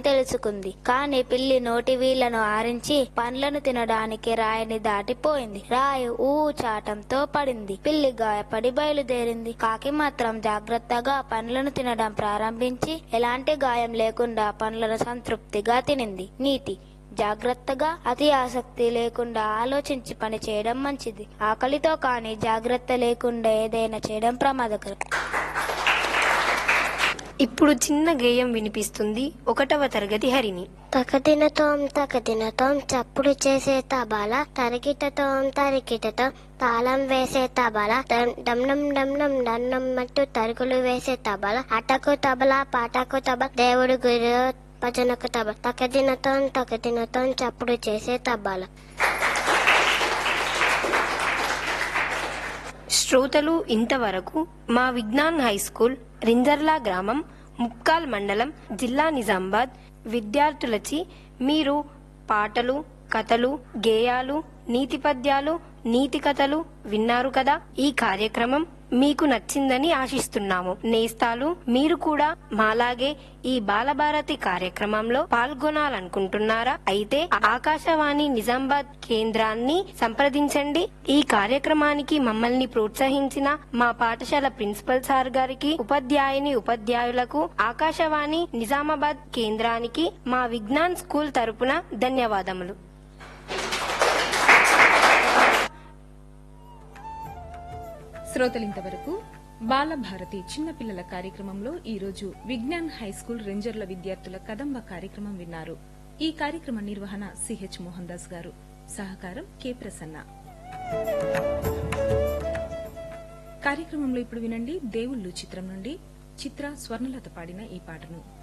తెలుసుకుంది కానీ పిల్లి నోటి వీళ్లను ఆరించి పండ్లను తినడానికి రాయిని దాటిపోయింది రాయి ఊ చాటంతో పడింది పిల్లి గాయపడి బయలుదేరింది కాకి మాత్రం జాగ్రత్తగా పండ్లను తినడం ప్రారంభించి ఎలాంటి గాయం లేకుండా పండ్లను సంతృప్తిగా తినింది నీతి జాగ్రత్తగా అతి ఆసక్తి లేకుండా ఆలోచించి పని చేయడం మంచిది ఆకలితో కానీ జాగ్రత్త లేకుండా ఏదైనా చేయడం ప్రమాదకరం ఇప్పుడు చిన్న గేయం వినిపిస్తుంది ఒకటవ తరగతి హరిని తకదినతోం తకదినతోం చప్పుడు చేసే తబల తరికిటతోం తరికిటతో తాళం వేసే తబల డం- డమ్నం డమ్నం డన్నం మట్టు తరుగులు వేసే తబల అటకు తబల పాటకు తబల దేవుడు గురు భజనకు తబల తకదినతోం తకదినతోం చప్పుడు చేసే తబల శ్రోతలు ఇంతవరకు మా విజ్ఞాన్ హై స్కూల్ రింజర్లా గ్రామం ముక్కాల్ మండలం జిల్లా నిజామాబాద్ విద్యార్థులచి మీరు పాటలు కథలు గేయాలు నీతి పద్యాలు నీతి కథలు విన్నారు కదా ఈ కార్యక్రమం మీకు నచ్చిందని ఆశిస్తున్నాము నేస్తాలు మీరు కూడా మాలాగే ఈ బాలభారతి కార్యక్రమంలో పాల్గొనాలనుకుంటున్నారా అయితే ఆకాశవాణి నిజామాబాద్ కేంద్రాన్ని సంప్రదించండి ఈ కార్యక్రమానికి మమ్మల్ని ప్రోత్సహించిన మా పాఠశాల ప్రిన్సిపల్ సార్ గారికి ఉపాధ్యాయుని ఉపాధ్యాయులకు ఆకాశవాణి నిజామాబాద్ కేంద్రానికి మా విజ్ఞాన్ స్కూల్ తరపున ధన్యవాదములు శ్రోతలింతవరకు బాలభారతి చిన్నపిల్లల కార్యక్రమంలో ఈ రోజు విజ్ఞాన్ హై స్కూల్ రేంజర్ల విద్యార్థుల కదంబ కార్యక్రమం విన్నారు ఈ కార్యక్రమ నిర్వహణ సిహెచ్ మోహన్ దాస్ గారు సహకారం కె ప్రసన్న కార్యక్రమంలో ఇప్పుడు వినండి దేవుళ్ళు చిత్రం నుండి చిత్ర స్వర్ణలత పాడిన ఈ పాటను